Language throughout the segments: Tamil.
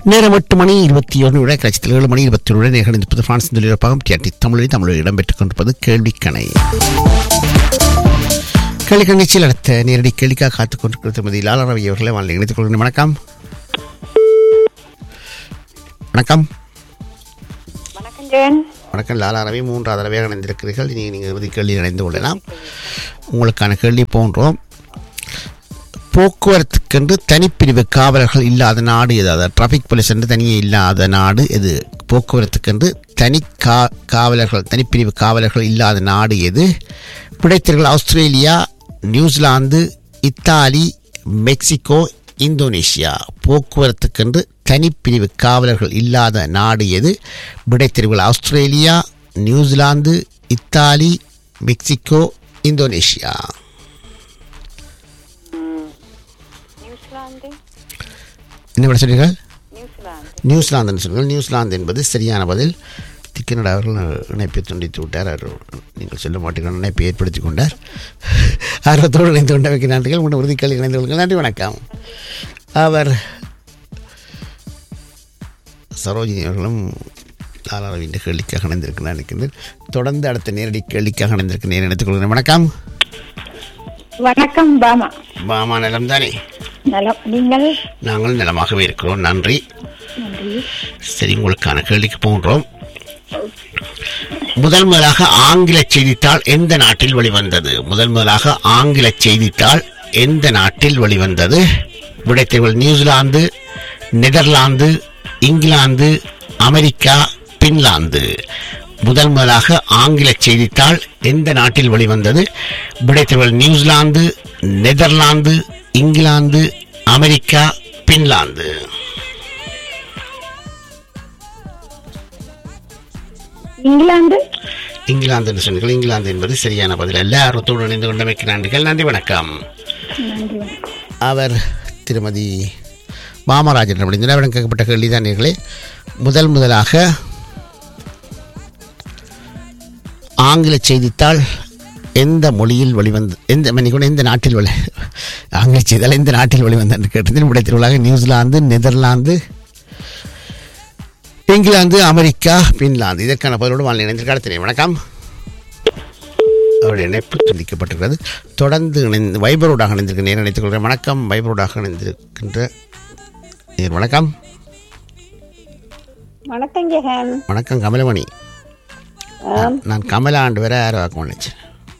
நேரம் எட்டு மணி இருபத்தி ஒன்று விட கட்சியில் ஏழு மணி இருபத்தி ஒன்று நிகழ்ந்திருப்பது பிரான்ஸ் தொழிலப்பாகம் டிஆர்டி தமிழில் தமிழில் இடம்பெற்றுக் கொண்டிருப்பது கேள்விக்கணை கேள்வி நிகழ்ச்சியில் அடுத்த நேரடி கேள்விக்காக காத்துக் கொண்டிருக்கிற திருமதி லாலா ரவி அவர்களை வாழ்ந்து இணைத்துக் கொள்கிறேன் வணக்கம் வணக்கம் வணக்கம் ஜெயன் வணக்கம் லாலா ரவி மூன்றாவது தடவையாக இணைந்திருக்கிறீர்கள் இனி நீங்கள் இறுதி கேள்வி இணைந்து கொள்ளலாம் உங்களுக்கான கேள்வி போன்றோம் போக்குவரத்துக்கென்று தனிப்பிரிவு காவலர்கள் இல்லாத நாடு எது அதாவது டிராஃபிக் போலீஸ் என்று தனியே இல்லாத நாடு எது போக்குவரத்துக்கென்று தனி கா காவலர்கள் தனிப்பிரிவு காவலர்கள் இல்லாத நாடு எது பிழைத்தீர்கள் Australia New Zealand Italy Mexico Indonesia போக்குவரத்துக்கென்று தனிப்பிரிவு காவலர்கள் இல்லாத நாடு எது விடைத்தெரிவுகள் Australia New Zealand Italy Mexico Indonesia New Zealand என்ன விட சொன்னீர்கள் நியூசிலாந்து நியூசிலாந்துன்னு சொன்னீர்கள் நியூசிலாந்து என்பது சரியான பதில் திக்கனடா அவர்கள் இணைப்பை துண்டித்து விட்டார் அவர் நீங்கள் சொல்ல மாட்டீர்கள் இணைப்பை ஏற்படுத்தி கொண்டார் ஆர்வத்தோடு இணைந்து கொண்ட வைக்க நன்றிகள் உங்கள் உறுதிக்கல் இணைந்து கொள்ளுங்கள் நன்றி வணக்கம் அவர் சரோஜினி அவர்களும் லாலாரவியின் கேள்விக்காக இணைந்திருக்கிறார் நினைக்கின்றேன் தொடர்ந்து அடுத்த நேரடி கேள்விக்காக இணைந்திருக்க நேரம் எடுத்துக் கொள்கிறேன் வணக்கம் வணக்கம் பாமா பாமா நலம் தானே நலம் நீங்கள் நாங்கள் நலமாகவே இருக்கிறோம் நன்றி நன்றி சரி உங்களுக்கான கேள்விக்கு போன்றோம் முதல் முதலாக ஆங்கில செய்தித்தாள் எந்த நாட்டில் வெளிவந்தது முதல் முதலாக ஆங்கில செய்தித்தாள் எந்த நாட்டில் வெளிவந்தது விடைத்தேர்வுகள் New Zealand Netherlands England America Finland முதல் முதலாக ஆங்கில செய்தித்தாள் எந்த நாட்டில் வெளிவந்தது விடைத்தேர்வுகள் New Zealand Netherlands England America Finland England England என்று சொன்னீர்கள் இங்கிலாந்து என்பது சரியான பதில் அல்ல ஆர்வத்தோடு இணைந்து கொண்டமைக்கு நன்றிகள் நன்றி வணக்கம் நன்றி வணக்கம் அவர் திருமதி மாமராஜன் அப்படிங்கிற அவரிடம் கேட்கப்பட்ட கேள்விதான் நேர்களே முதல் முதலாக ஆங்கில செய்தித்தாள் எந்த மொழியில் வெளிவந்து எந்த மன்னிக்கூட எந்த நாட்டில் வெளி ஆங்கில செய்தித்தாள் எந்த நாட்டில் வெளிவந்து என்று கேட்டதில் விடை திருவிழாக New Zealand Netherlands England America Finland இதற்கான பதிலோடு வாழ் இணைந்திருக்க அடுத்த வணக்கம் அவருடைய இணைப்பு துண்டிக்கப்பட்டிருக்கிறது தொடர்ந்து இணைந்து வைபரோடாக இணைந்திருக்க நேரம் இணைத்துக் கொள்கிறேன் வணக்கம் வைபரோடாக இணைந்திருக்கின்ற நேர் வணக்கம் வணக்கம் ஜெகன் வணக்கம் கமலமணி ஆம், நான் கமலா ஆண்டு வரை யாரை வாக்க நினைச்சேன்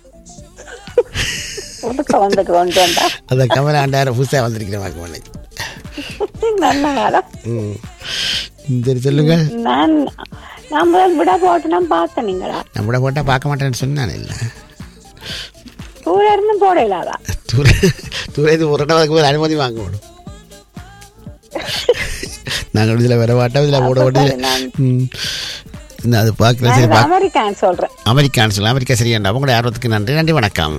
புதுக்க வந்துட்டு கொண்டு வந்தா அந்த கமலா ஆண்டு யாரை புதுசாக வந்திருக்கிறேன் வாக்க நினைச்சேன் நல்ல காலம் ம் சரி சொல்லுங்கள் நான் நான் முதல் விட போட்டு நான் பார்த்தேன் நீங்களா நம்மளோட போட்டால் பார்க்க மாட்டேன்னு சொன்னான் இல்லை தூர இருந்து போடலாதா தூர தூர இது ஒரு இடத்துக்கு ஒரு அனுமதி வாங்க வேணும் நாங்கள் இதில் வர மாட்டோம் இதில் போட மாட்டோம் ம் நான் அது பார்க்குறேன் சரி பார்க்க அமெரிக்கான்னு சொல்றேன் அமெரிக்கான்னு சொல்லலாம் அமெரிக்கா சரியாண்டா உங்களுடைய ஆர்வத்துக்கு நன்றி நன்றி வணக்கம்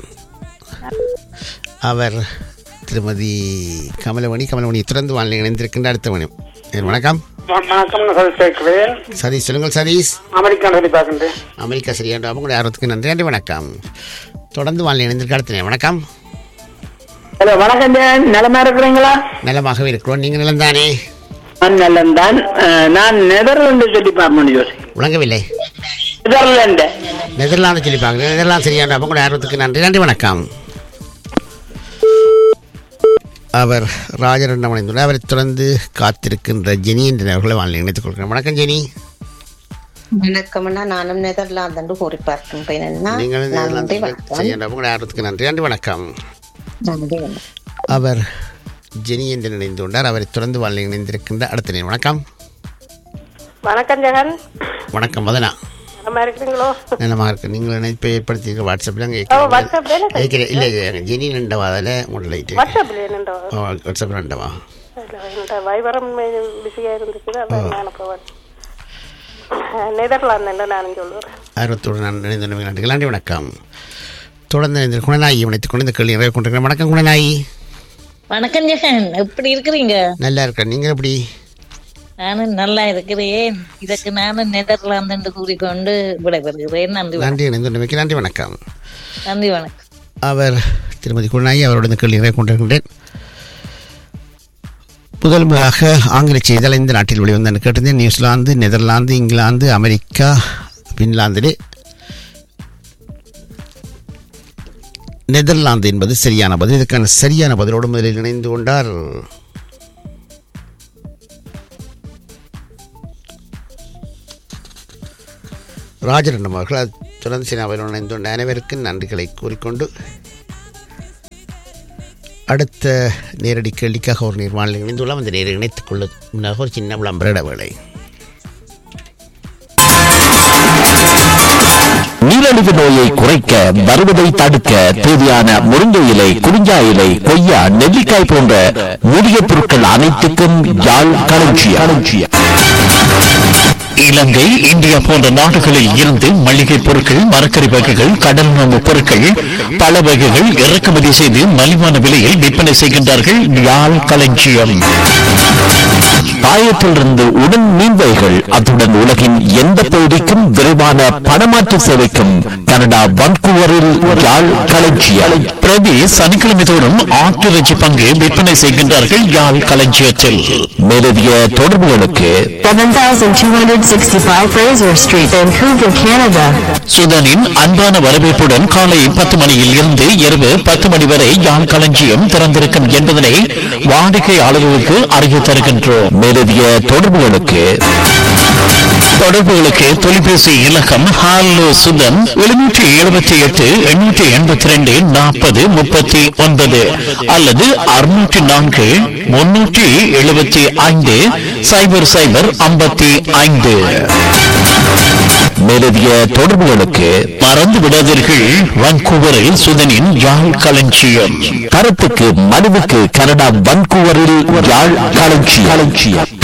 அவர் திருமதி கமலமணி கமலமணி திறந்து வாழ்நிலை இணைந்திருக்கின்ற அடுத்த மணி வணக்கம் வணக்கம் நான் சேர்க்கிறேன் சதீஷ் சொல்லுங்கள் சதீஷ் அமெரிக்கான் சொல்லி பார்க்கின்றேன் அமெரிக்கா சரியாண்டா உங்களுடைய ஆர்வத்துக்கு நன்றி நன்றி வணக்கம் தொடர்ந்து வாழ்நிலை இணைந்திருக்க அடுத்த நேரம். வணக்கம் ஹலோ வணக்கம் ஜெயன் நிலமா இருக்கிறீங்களா நலமாகவே இருக்கிறோம் நீங்கள் நிலம்தானே நான் நலன்தான் அஹ், நான் நெதர்லாந்து சொல்லி பார்ப்பேன் யோசி உலங்கவில்லை நெதர்லாந்து நெதர்லாந்து சொல்லி பார்க்குறேன் நெதர்லாந்து சரியாண்டா உங்களுடைய ஆர்வத்துக்கு நன்றி நன்றி வணக்கம் அவர் ராஜரண்டம் அடைந்துள்ளார் அவரை தொடர்ந்து காத்திருக்கின்ற ஜெனி என்ற அவர்களை வாழ்நிலை இணைத்துக் கொள்கிறேன் வணக்கம் ஜெனி வணக்கம்னா நானும் நெதர்லாந்து கூறி பார்க்கின்றேன் அண்ணா. நீங்கள் நன்றி நெதர்லாந்து வணக்கம் சரியாண்டா உங்களுடைய ஆர்வத்துக்கு நன்றி நன்றி வணக்கம் நன்றி வணக்கம் அவர் ஜெனி என்று இணைந்து கொண்டார் அவரை தொடர்ந்து வாழ்நிலை இணைந்திருக்கின்ற அடுத்த நேரம் வணக்கம் வணக்கம் ஜெகன் வணக்கம் மதனா நம்ம இருக்கிறீங்களோ நலமாக இருக்கு நீங்கள் இணைப்பை ஏற்படுத்தி வாட்ஸ்அப்பில் அங்கே வாட்ஸ்அப்ல கேட்கிறேன் இல்லை ஜெனி ரெண்டவாதில் உங்களை லைட்டு வாட்ஸ்அப்ல என்னண்டோ வாட்ஸ்அப் ரெண்டவா வைபரம் பிஸியா இருந்துச்சு அதான் அனுப்புவேன் நெதர்லாந்து நானும் சொல்லுவேன் ஆர்வத்தோடு நான் இணைந்து நன்றி நன்றி வணக்கம் தொடர்ந்து இந்த குணநாயகி இணைத்துக் கொண்டு இந்த கேள்வி நிறைவு கொண்டிருக்கிறேன் வணக்கம் குணநாயகி வணக்கம் ஜெகன் எப்படி இருக்கிறீங்க நல்லா இருக்கேன் நீங்கள் எப்படி நானும் நல்லா இருக்கிறேன் இதற்கு நானும் நெதர்லாந்து என்று கூறிக்கொண்டு விடைபெறுகிறேன் நன்றி வணக்கம். நன்றி இணைந்து நன்றி வணக்கம் நன்றி வணக்கம் அவர் திருமதி குருநாயகி அவரோட இந்த கேள்வி நிறைவு கொண்டிருக்கின்றேன் முதல் முறையாக ஆங்கில செய்திகள் இந்த நாட்டில் வெளிவந்தேன் கேட்டிருந்தேன் நியூசிலாந்து நெதர்லாந்து இங்கிலாந்து அமெரிக்கா பின்லாந்திலே நெதர்லாந்து என்பது சரியான பதில் இதற்கான சரியான பதிலோடு முதலில் இணைந்து கொண்டார் ராஜரண்டம் அவர்கள் அது தொடர்ந்து சீனாவில் இணைந்து கொண்ட அனைவருக்கும் நன்றிகளை கூறிக்கொண்டு அடுத்த நேரடி கேள்விக்காக ஒரு நிர்வாணத்தில் இணைந்துள்ளோம் அந்த நேரை இணைத்துக் கொள்ள முன்னாக ஒரு சின்ன விளம்பர வேலை நீரிழிவு நோயை குறைக்க வருவதை தடுக்க தேவையான முருங்கை இலை குறிஞ்சா இலை கொய்யா நெல்லிக்காய் போன்ற மூலிகை பொருட்கள் அனைத்துக்கும் யாழ் களஞ்சியம் இலங்கை இந்தியா போன்ற நாடுகளில் இருந்து மளிகை பொருட்கள் மரக்கறி வகைகள் கடல் உணவு பொருட்கள் பல வகைகள் இறக்குமதி செய்து மலிவான விலையில் விற்பனை செய்கின்றார்கள் யாழ் களஞ்சியம் பாயத்திலிருந்து உடன் மீன்வைகள் அத்துடன் உலகின் எந்த பகுதிக்கும் விரைவான பணமாற்று சேவைக்கும் கனடா வன்கூவரில் யாழ் களஞ்சியம் பிரதி சனிக்கிழமை தோறும் ஆட்டிறைச்சி பங்கு விற்பனை செய்கின்றார்கள் யாழ் களஞ்சியத்தில் மேலதிக தொடர்புகளுக்கு 7265 Fraser Street, Vancouver, Canada. சுதனின் அன்பான வரவேற்புடன் காலை பத்து மணியில் இருந்து இரவு பத்து மணி வரை யாழ் களஞ்சியம் திறந்திருக்கும் என்பதனை வாடிக்கையாளர்களுக்கு அறிய தருகின்றோம் மேலதிக தொடர்புகளுக்கு தொடர்புகளுக்கு தொலைபேசி இலக்கம் ஹாலோ சுதன் எழுநூற்றி எழுபத்தி எட்டு எண்ணூற்றி எண்பத்தி ரெண்டு நாற்பது முப்பத்தி ஒன்பது அல்லது அறுநூற்றி நான்கு முன்னூற்றி எழுபத்தி ஐந்து சைபர் சைபர் ஐம்பத்தி ஐந்து மேலதிக தொடர்புகளுக்கு மறந்து விடாதீர்கள் வான்கூவரில் சுதனின் யாழ் களஞ்சியம் கருத்துக்கு மனுவுக்கு கனடா வான்கூவரில் யாழ் களஞ்சியம்